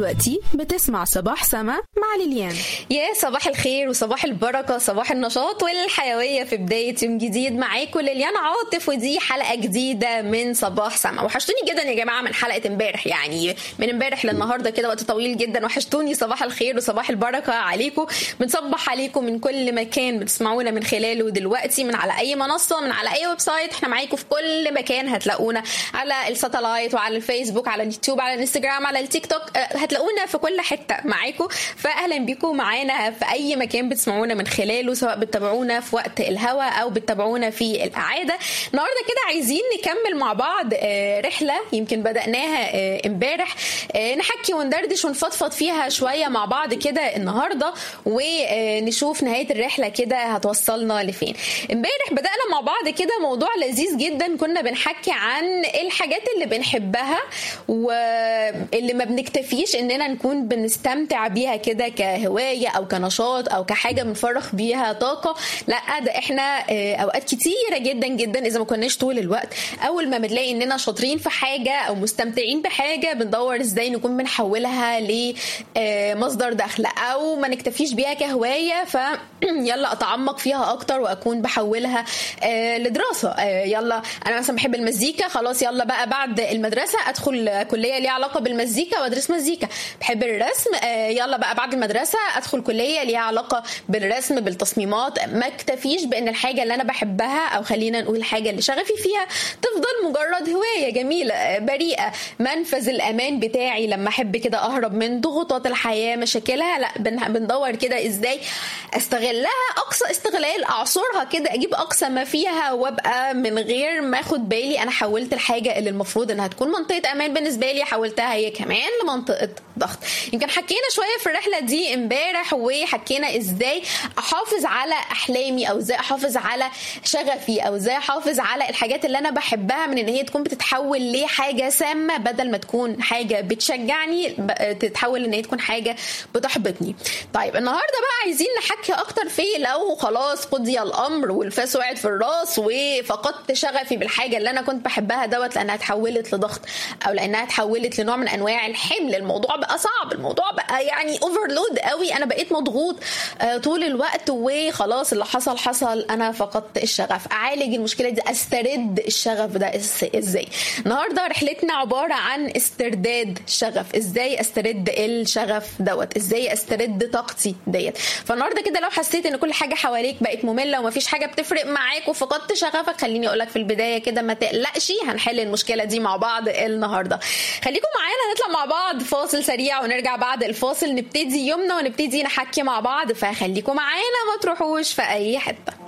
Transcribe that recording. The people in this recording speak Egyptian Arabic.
دلوقتي بتسمع صباح سما مع ليليان يا صباح الخير وصباح البركة صباح النشاط والحيوية في بداية يوم جديد معاكم ليليان عاطف ودي حلقة جديدة من صباح سما وحشتوني جدا يا جماعة من حلقة امبارح يعني من امبارح للنهاردة كده وقت طويل جدا وحشتوني صباح الخير وصباح البركة عليكم بنصبح عليكم من كل مكان بتسمعونا من خلاله دلوقتي من على أي منصة من على أي ويب سايت احنا معاكم في كل مكان هتلاقونا على الساتلايت وعلى الفيسبوك على اليوتيوب على الانستجرام على التيك توك هتلاقونا في كل حته معاكم فاهلا بيكم معانا في اي مكان بتسمعونا من خلاله سواء بتتابعونا في وقت الهوا او بتتابعونا في الاعاده النهارده كده عايزين نكمل مع بعض رحله يمكن بداناها امبارح نحكي وندردش ونفضفض فيها شويه مع بعض كده النهارده ونشوف نهايه الرحله كده هتوصلنا لفين امبارح بدانا مع بعض كده موضوع لذيذ جدا كنا بنحكي عن الحاجات اللي بنحبها واللي ما بنكتفيش اننا نكون بنستمتع بيها كده كهوايه او كنشاط او كحاجه بنفرغ بيها طاقه لا ده احنا اوقات كتيره جدا جدا اذا ما كناش طول الوقت اول ما بنلاقي اننا شاطرين في حاجه او مستمتعين بحاجه بندور ازاي نكون بنحولها لمصدر دخل او ما نكتفيش بيها كهوايه فيلا اتعمق فيها اكتر واكون بحولها لدراسه يلا انا مثلا بحب المزيكا خلاص يلا بقى بعد المدرسه ادخل كليه ليها علاقه بالمزيكا وادرس مزيكا بحب الرسم يلا بقى بعد المدرسه ادخل كليه ليها علاقه بالرسم بالتصميمات ما اكتفيش بان الحاجه اللي انا بحبها او خلينا نقول الحاجه اللي شغفي فيها تفضل مجرد هوايه جميله بريئه منفذ الامان بتاعي لما احب كده اهرب من ضغوطات الحياه مشاكلها لا بندور كده ازاي استغلها اقصى استغلال اعصرها كده اجيب اقصى ما فيها وابقى من غير ما اخد بالي انا حولت الحاجه اللي المفروض انها تكون منطقه امان بالنسبه لي حولتها هي كمان لمنطقه ضغط يمكن حكينا شويه في الرحله دي امبارح وحكينا ازاي احافظ على احلامي او ازاي احافظ على شغفي او ازاي احافظ على الحاجات اللي انا بحبها من ان هي تكون بتتحول لحاجه سامه بدل ما تكون حاجه بتشجعني تتحول ان هي تكون حاجه بتحبطني طيب النهارده بقى عايزين نحكي اكتر في لو خلاص قضي الامر والفاس وقعت في الراس وفقدت شغفي بالحاجه اللي انا كنت بحبها دوت لانها اتحولت لضغط او لانها اتحولت لنوع من انواع الحمل الموضوع بقى صعب الموضوع بقى يعني اوفرلود قوي انا بقيت مضغوط طول الوقت وخلاص اللي حصل حصل انا فقدت الشغف اعالج المشكله دي استرد الشغف ده ازاي النهارده رحلتنا عباره عن استرداد الشغف ازاي استرد الشغف دوت ازاي استرد طاقتي ديت فالنهارده كده لو حسيت ان كل حاجه حواليك بقت ممله ومفيش حاجه بتفرق معاك وفقدت شغفك خليني اقول لك في البدايه كده ما تقلقش هنحل المشكله دي مع بعض النهارده خليكم معانا نطلع مع بعض فاصل سريع ونرجع بعد الفاصل نبتدي يومنا ونبتدي نحكي مع بعض فخليكم معانا ما تروحوش في اي حته